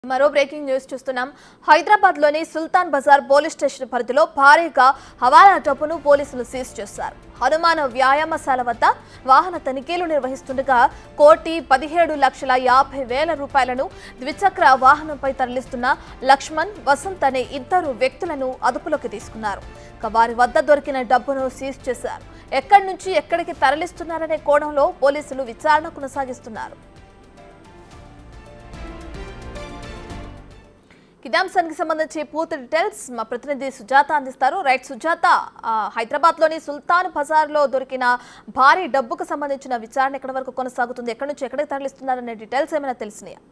మరో breaking news చూస్తున్నాం హైదరాబాద్ లోని సుల్తాన్ బజార్ పోలీస్ స్టేషన్ పరిధిలో భారీగా హవాలా డబ్బును పోలీసులు సీజ్ చేశారు హనుమాన్ వ్యాయామశాల వద్ద వాహన తనిఖీలు నిర్వహిస్తుండగా కోటి పదిహేడు లక్షల యాభై వేల రూపాయలను ద్విచక్ర వాహనంపై తరలిస్తున్న లక్ష్మణ్ వసంత్ అనే ఇద్దరు వ్యక్తులను అదుపులోకి తీసుకున్నారు ఇక వారి వద్ద దొరికిన డబ్బును సీజ్ చేశారు ఎక్కడి నుంచి ఎక్కడికి తరలిస్తున్నారనే కోణంలో పోలీసులు విచారణ కొనసాగిస్తున్నారు ఇదే అంశానికి సంబంధించి పూర్తి డీటెయిల్స్ మా ప్రతినిధి సుజాత అందిస్తారు రైట్ సుజాత ఆ, హైదరాబాద్లోని సుల్తాన్ బజార్లో దొరికిన భారీ డబ్బుకు సంబంధించిన విచారణ ఎక్కడి వరకు కొనసాగుతుంది ఎక్కడి నుంచి ఎక్కడికి తరలిస్తున్నారనే డీటెయిల్స్ ఏమైనా తెలిసినాయా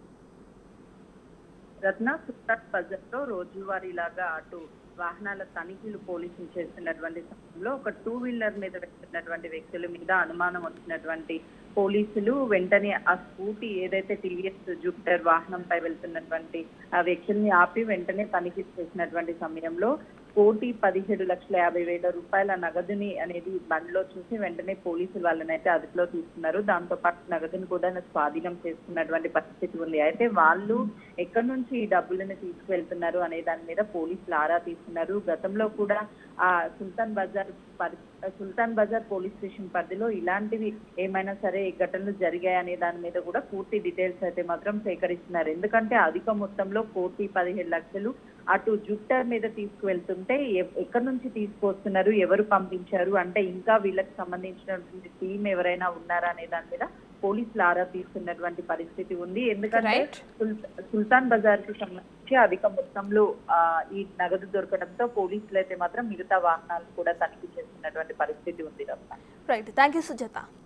రత్న సుల్తాన్ బజార్ లో రోజువారీలాగా అటు వాహనాల తనిఖీలు పోలీసులు చేస్తున్నటువంటి సమయంలో ఒక టూ వీలర్ మీద వెళ్తున్నటువంటి వ్యక్తుల మీద అనుమానం వచ్చినటువంటి పోలీసులు వెంటనే ఆ స్కూటీ ఏదైతే టీవీఎస్ జూపిటర్ వాహనంపై వెళ్తున్నటువంటి ఆ వ్యక్తుల్ని ఆపి వెంటనే తనిఖీ చేసినటువంటి సమయంలో కోటి పదిహేడు లక్షల యాభై వేల రూపాయల నగదుని అనేది బండిలో చూసి వెంటనే పోలీసులు వాళ్ళని అయితే అదుపులో తీసుకున్నారు దాంతో పాటు నగదుని కూడా స్వాధీనం చేసుకున్నటువంటి పరిస్థితి ఉంది అయితే వాళ్ళు ఎక్కడి నుంచి ఈ డబ్బులను తీసుకువెళ్తున్నారు అనే దాని మీద పోలీసులు ఆరా తీస్తున్నారు గతంలో కూడా ఆ సుల్తాన్ బజార్ పరి- సుల్తాన్ బజార్ పోలీస్ స్టేషన్ పరిధిలో ఇలాంటివి ఏమైనా సరే ఘటనలు జరిగాయి అనే దాని మీద కూడా పూర్తి డీటెయిల్స్ అయితే మాత్రం సేకరిస్తున్నారు ఎందుకంటే అధిక మొత్తంలో కోటి పదిహేడు లక్షలు అటు జూపిటర్ మీద తీసుకువెళ్తుంటే ఎ- ఎక్కడి నుంచి తీసుకొస్తున్నారు ఎవరు పంపించారు అంటే ఇంకా వీళ్ళకి సంబంధించినటువంటి టీం ఎవరైనా ఉన్నారా అనే దాని మీద పోలీసులు ఆరా తీస్తున్నటువంటి పరిస్థితి ఉంది ఎందుకంటే Right. సుల్- సుల్తాన్ బజార్ కి సంబంధించి అధిక మొత్తంలో ఆ, ఈ నగదు దొరకడంతో పోలీసులు అయితే మాత్రం మిగతా వాహనాలు కూడా తనిఖీ చేస్తున్నటువంటి పరిస్థితి ఉంది Ratna right thank you Sujatha